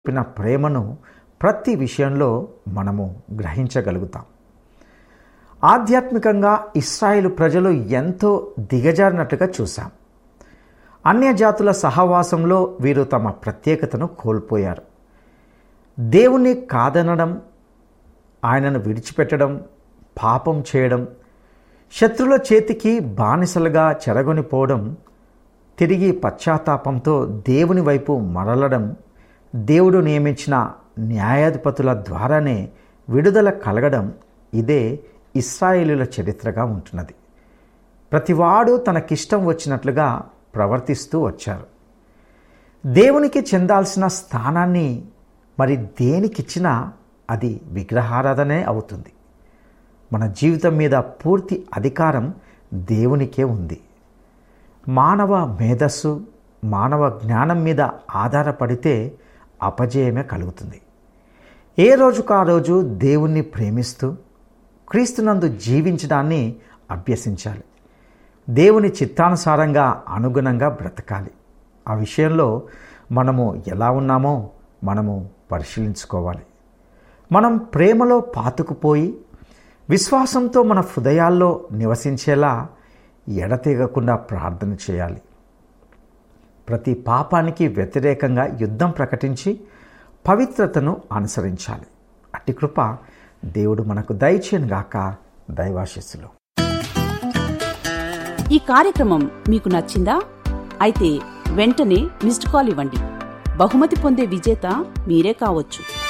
చూపిన ప్రేమను ప్రతి విషయంలో మనము గ్రహించగలుగుతాం ఆధ్యాత్మికంగా ఇస్రాయేలు ప్రజలు ఎంతో దిగజారినట్టుగా చూశాం అన్యజాతుల సహవాసంలో వీరు తమ ప్రత్యేకతను కోల్పోయారు దేవుణ్ణి కాదనడం ఆయనను విడిచిపెట్టడం పాపం చేయడం శత్రుల చేతికి బానిసలుగా చెరగొనిపోవడం తిరిగి పశ్చాత్తాపంతో దేవుని వైపు మరలడం దేవుడు నియమించిన న్యాయాధిపతుల ద్వారానే విడుదల కలగడం ఇదే ఇస్రాయేలుల చరిత్రగా ఉంటున్నది ప్రతివాడు తనకిష్టం వచ్చినట్లుగా ప్రవర్తిస్తూ వచ్చారు దేవునికి చెందాల్సిన స్థానాన్ని మరి దేనికిచ్చినా అది విగ్రహారాధనే అవుతుంది మన జీవితం మీద పూర్తి అధికారం దేవునికే ఉంది మానవ మేధస్సు మానవ జ్ఞానం మీద ఆధారపడితే అపజయమే కలుగుతుంది ఏ రోజుకు ఆ రోజు దేవుణ్ణి ప్రేమిస్తూ క్రీస్తునందు జీవించడాన్ని అభ్యసించాలి దేవుని చిత్తానుసారంగా అనుగుణంగా బ్రతకాలి ఆ విషయంలో మనము ఎలా ఉన్నామో మనము పరిశీలించుకోవాలి మనం ప్రేమలో పాతుకుపోయి విశ్వాసంతో మన హృదయాల్లో నివసించేలా ఎడతెగకుండా ప్రార్థన చేయాలి ప్రతి పాపానికి వ్యతిరేకంగా యుద్ధం ప్రకటించి పవిత్రతను అనుసరించాలి అట్టి కృప దేవుడు మనకు దయచేయను గాక దైవాశిస్సులు ఈ కార్యక్రమం మీకు నచ్చిందా అయితే వెంటనే మిస్డ్ కాల్ ఇవ్వండి బహుమతి పొందే విజేత మీరే కావచ్చు